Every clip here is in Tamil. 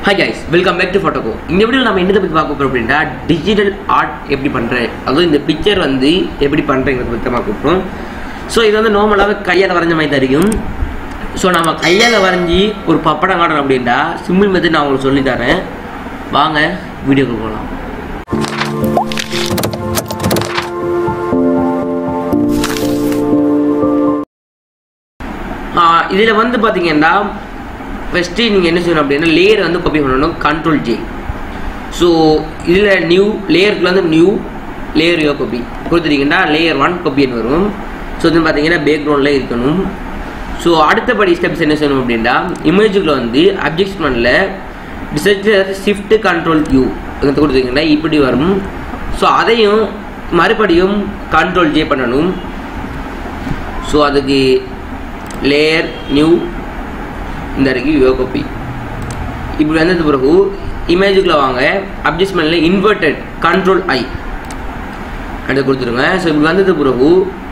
hi guys welcome back to ஃபோட்டோகோ இந்த வீடியோவில் நம்ம என்னதை பற்றி பார்க்க போகிறோம் அப்படின்னா டிஜிட்டல் ஆர்ட் எப்படி பண்ணுறேன் அதுவும் இந்த பிக்சர் வந்து எப்படி பண்ணுறேங்கிறத பற்றி தான் பார்க்க போகிறோம் ஸோ இது வந்து நார்மலாகவே கையால் வரைஞ்ச மாதிரி தான் இருக்கும் ஸோ நம்ம கையால் வரைஞ்சி ஒரு பப்படம் காட்டணும் அப்படின்னா சிம்பிள் மெத்தட் நான் உங்களுக்கு சொல்லி தரேன் வாங்க வீடியோக்கு போகலாம் இதில் வந்து பார்த்தீங்கன்னா ஃபஸ்ட்டு நீங்கள் என்ன செய்யணும் அப்படின்னா லேயர் வந்து காப்பி பண்ணணும் கண்ட்ரோல் ஜே ஸோ இதில் நியூ லேயருக்கு வந்து நியூ லேயர் யோ காப்பி கொடுத்துட்டீங்கன்னா லேயர் ஒன் காப்பின்னு வரும் ஸோ இது பார்த்தீங்கன்னா பேக்ரவுண்டில் இருக்கணும் ஸோ அடுத்தபடி ஸ்டெப்ஸ் என்ன செய்யணும் அப்படின்னா இமேஜுக்குள்ள வந்து அப்ஜெக்ட்மெண்ட்டில் டிசைச்சர் ஷிஃப்ட் கண்ட்ரோல் யூ கொடுத்துருக்கீங்கன்னா இப்படி வரும் ஸோ அதையும் மறுபடியும் கண்ட்ரோல் ஜே பண்ணணும் ஸோ அதுக்கு லேயர் நியூ இந்த இருக்கு யோ காப்பி இப்படி வந்தது பிறகு இமேஜுக்குள்ள வாங்க அட்ஜஸ்ட்மெண்ட்டில் இன்வெர்டட் கண்ட்ரோல் ஐ அடுத்து கொடுத்துருங்க ஸோ இப்படி வந்தது பிறகு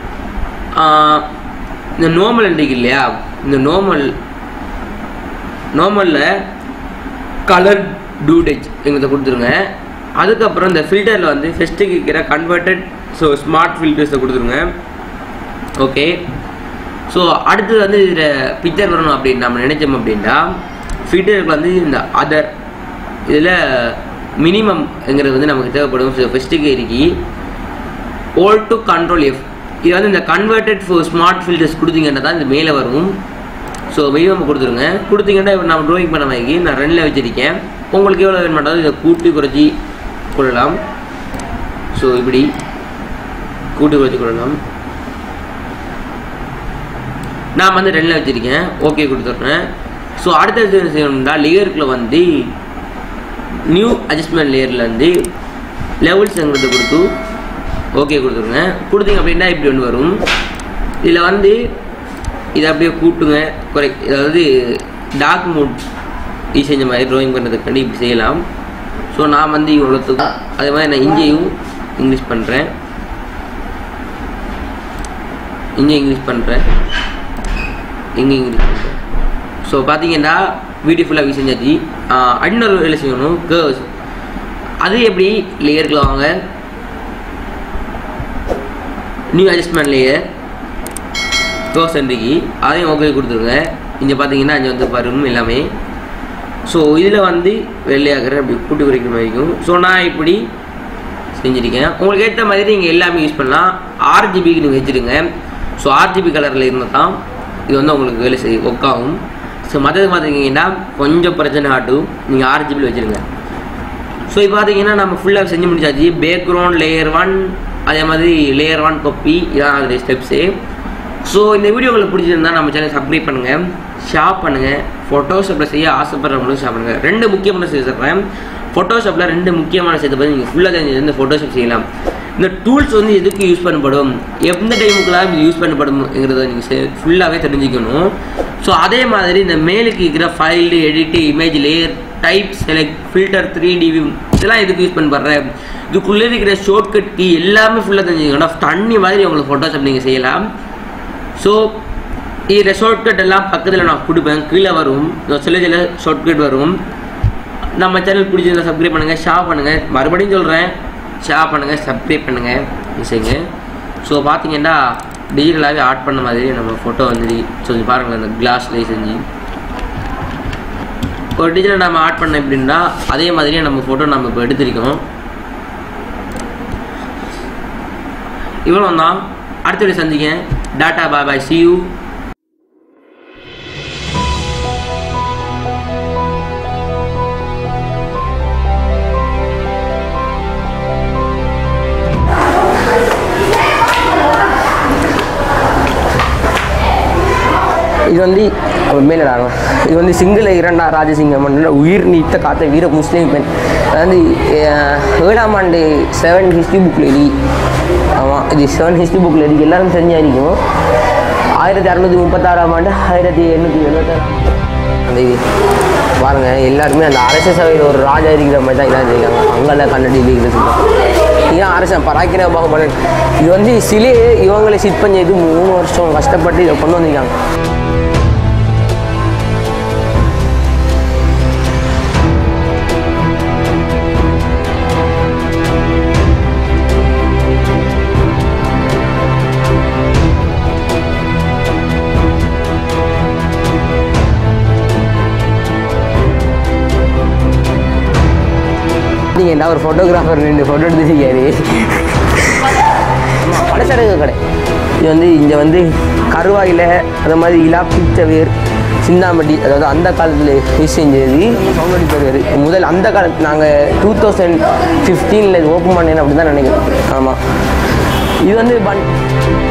இந்த நோமல் இருக்கு இல்லையா இந்த நோமல் நார்மலில் கலர் டூடேஜ் எங்கிட்ட கொடுத்துருங்க அதுக்கப்புறம் இந்த ஃபில்டரில் வந்து ஃபெஸ்ட்டுக்கு இருக்கிற கன்வெர்டட் ஸோ ஸ்மார்ட் ஃபில்டர்ஸை கொடுத்துருங்க ஓகே ஸோ அடுத்தது வந்து இதில் பிக்சர் வரணும் அப்படின்னு நம்ம நினைச்சோம் அப்படின்னா ஃபில்டருக்கு வந்து இந்த அதர் இதில் மினிமம்ங்கிறது வந்து நமக்கு தேவைப்படும் ஸோ ஃபஸ்ட்டுக்கு இருக்கி ஓல் டு கண்ட்ரோல் எஃப் இது வந்து இந்த கன்வெர்டட் ஃபோர் ஸ்மார்ட் ஃபில்டர்ஸ் கொடுத்தீங்கன்னா தான் இது மேலே வரும் ஸோ மினிமம் கொடுத்துருங்க கொடுத்தீங்கன்னா இப்போ நம்ம ட்ராயிங் பண்ண மாதிரி நான் ரெண்டில் வச்சுருக்கேன் உங்களுக்கு எவ்வளோ வேணும் மாட்டாலும் இதை கூட்டி குறைச்சி கொள்ளலாம் ஸோ இப்படி கூட்டி குறைச்சி கொள்ளலாம் நான் வந்து ரெண்டில் வச்சுருக்கேன் ஓகே கொடுத்துட்றேன் ஸோ அடுத்தது என்ன செய்யணும்னா லேயருக்குள்ள வந்து நியூ அட்ஜஸ்ட்மெண்ட் லேயரில் வந்து லெவல்ஸ்ங்கிறத கொடுத்து ஓகே கொடுத்துருங்க கொடுத்தீங்க அப்படின்னா இப்படி ஒன்று வரும் இதில் வந்து இதை அப்படியே கூட்டுங்க குறை அதாவது டார்க் மூட் இது செஞ்ச மாதிரி ட்ராயிங் பண்ணுறதுக்காண்டி இப்படி செய்யலாம் ஸோ நான் வந்து இவ்வளோத்துக்கும் அதே மாதிரி நான் இங்கேயும் இங்கிலீஷ் பண்ணுறேன் இங்கே இங்கிலீஷ் பண்ணுறேன் இங்கே இங்கிலீஷ் பண்ணுறேன் ஸோ பார்த்தீங்கன்னா வீடியோ ஃபுல்லாக வீ செஞ்சாச்சு இன்னொரு வேலை செய்யணும் கேர்ஸ் அது எப்படி லேயருக்குள்ள வாங்க நியூ அட்ஜஸ்ட்மெண்ட் லேயர் க்ளோஸ் அன்றைக்கு அதையும் ஓகே கொடுத்துருங்க இங்கே பார்த்தீங்கன்னா இங்கே வந்து வரும் எல்லாமே ஸோ இதில் வந்து வெள்ளையாகிற அப்படி கூட்டி குறைக்கிற மாதிரி இருக்கும் ஸோ நான் இப்படி செஞ்சுருக்கேன் உங்களுக்கு ஏற்ற மாதிரி நீங்கள் எல்லாமே யூஸ் பண்ணலாம் ஆர்ஜிபிக்கு நீங்கள் வச்சுருங்க ஸோ ஆர்ஜிபி கலரில் இருந்தால் தான் இது வந்து உங்களுக்கு வேலை செய்ய ஒர்க் ஆகும் ஸோ மற்றது பார்த்தீங்கன்னா கொஞ்சம் பிரச்சனை ஆட்டும் நீங்கள் ஆர்ஜிபியில் வச்சுருங்க ஸோ இப்போ பார்த்தீங்கன்னா நம்ம ஃபுல்லாக செஞ்சு முடிச்சாச்சு பேக்ரவுண்ட் லேயர் ஒன் அதே மாதிரி லேயர் ஒன் கொப்பி இதான் அதோடைய ஸ்டெப்ஸு ஸோ இந்த வீடியோ உங்களுக்கு பிடிச்சிருந்தா நம்ம சேனல் சப்ஸ்கிரைப் பண்ணுங்கள் ஷேர் பண்ணுங்கள் ஃபோட்டோஷாப்பில் செய்ய ஆசைப்படுறவங்களும் ஷேர் பண்ணுங்கள் ரெண்டு முக்கியமான செய்ய சொல்கிறேன் ஃபோட்டோஷாப்பில் ரெண்டு முக்கியமான செய்த பற்றி நீங்கள் ஃபுல்லாக தெரிஞ்சது இந்த ஃபோட்டோஷாப் செய்யலாம் இந்த டூல்ஸ் வந்து எதுக்கு யூஸ் பண்ணப்படும் எந்த டைமுக்குலாம் இது யூஸ் பண்ணப்படும்ங்கிறத நீங்கள் ஃபுல்லாகவே தெரிஞ்சுக்கணும் ஸோ அதே மாதிரி இந்த மேலுக்கு இருக்கிற file edit image layer type select filter three D இதெல்லாம் எதுக்கு யூஸ் பண்ணப்படுறேன் இதுக்குள்ளே இருக்கிற ஷார்ட்கட் கீ எல்லாமே ஃபுல்லாக தெரிஞ்சுக்கணும் தண்ணி மாதிரி உங்களுக்கு ஃபோட்டோஷாப் நீங்கள் செய்யலாம் ஸோ இதில் ஷார்ட்கட் எல்லாம் பக்கத்தில் நான் கொடுப்பேன் கீழே வரும் சில சில ஷார்ட்கட் வரும் நம்ம சேனல் பிடிச்சிருந்தா சப்ஸ்கிரைப் பண்ணுங்கள் ஷேர் பண்ணுங்கள் மறுபடியும் சொல்கிறேன் ஷேர் பண்ணுங்கள் சப்ஸ்கிரைப் பண்ணுங்கள் செய்யுங்க ஸோ பார்த்தீங்கன்னா டிஜிட்டலாகவே ஆட் பண்ண மாதிரி நம்ம ஃபோட்டோ வந்து சொல்லி பாருங்கள் அந்த கிளாஸ்லேயே செஞ்சு ஒரு டிஜிட்டல் நம்ம ஆட் பண்ண எப்படின்னா அதே மாதிரியே நம்ம ஃபோட்டோ நம்ம இப்போ எடுத்திருக்கோம் இவ்வளோ தான் அடுத்த வீடியோ சந்திங்க tata bye bye see you இது வந்து அவர் மேலே ஆகலாம் இது வந்து சிங்கள இரண்டா ராஜசிங்கம் உயிர் நீத்த காத்த வீர முஸ்லீம் பெண் அதாவது ஏழாம் ஆண்டு செவன் ஹிஸ்ட்ரி புக்கில் எழுதி ஆமாம் இது செவன் ஹிஸ்ட்ரி புக்கில் எழுதி எல்லாரும் தெரிஞ்சாയിരിக்கும் ஆயிரத்தி அறநூற்றி முப்பத்தாறாம் ஆண்டு ஆயிரத்தி எண்ணூற்றி எழுபத்தாறாம் அந்த இது பாருங்கள் எல்லாருமே அந்த அரச சபையில் ஒரு ராஜா இருக்கிற மாதிரி தான் இதான் செய்யலாங்க அங்கெல்லாம் கண்ணடி இருக்கிறது இதான் அரசன் பராக்கிர பாகுபலன் இது வந்து சிலையே இவங்களை சிட் பண்ணது மூணு வருஷம் கஷ்டப்பட்டு இதை கொண்டு வந்திருக்காங்க பார்த்தீங்கன்னா ஒரு ஃபோட்டோகிராஃபர் ரெண்டு ஃபோட்டோ எடுத்துருக்காரு பலசரக்கு கடை இது வந்து இங்கே வந்து கருவாயில் அந்த மாதிரி இலா பிச்சவேர் சிந்தாமட்டி அதாவது அந்த காலத்தில் யூஸ் செஞ்சது சவுண்டடி பேர் முதல் அந்த காலத்து நாங்கள் டூ தௌசண்ட் ஃபிஃப்டீனில் இது ஓப்பன் பண்ணேன் அப்படி தான் நினைக்கிறேன் ஆமாம் இது வந்து பன்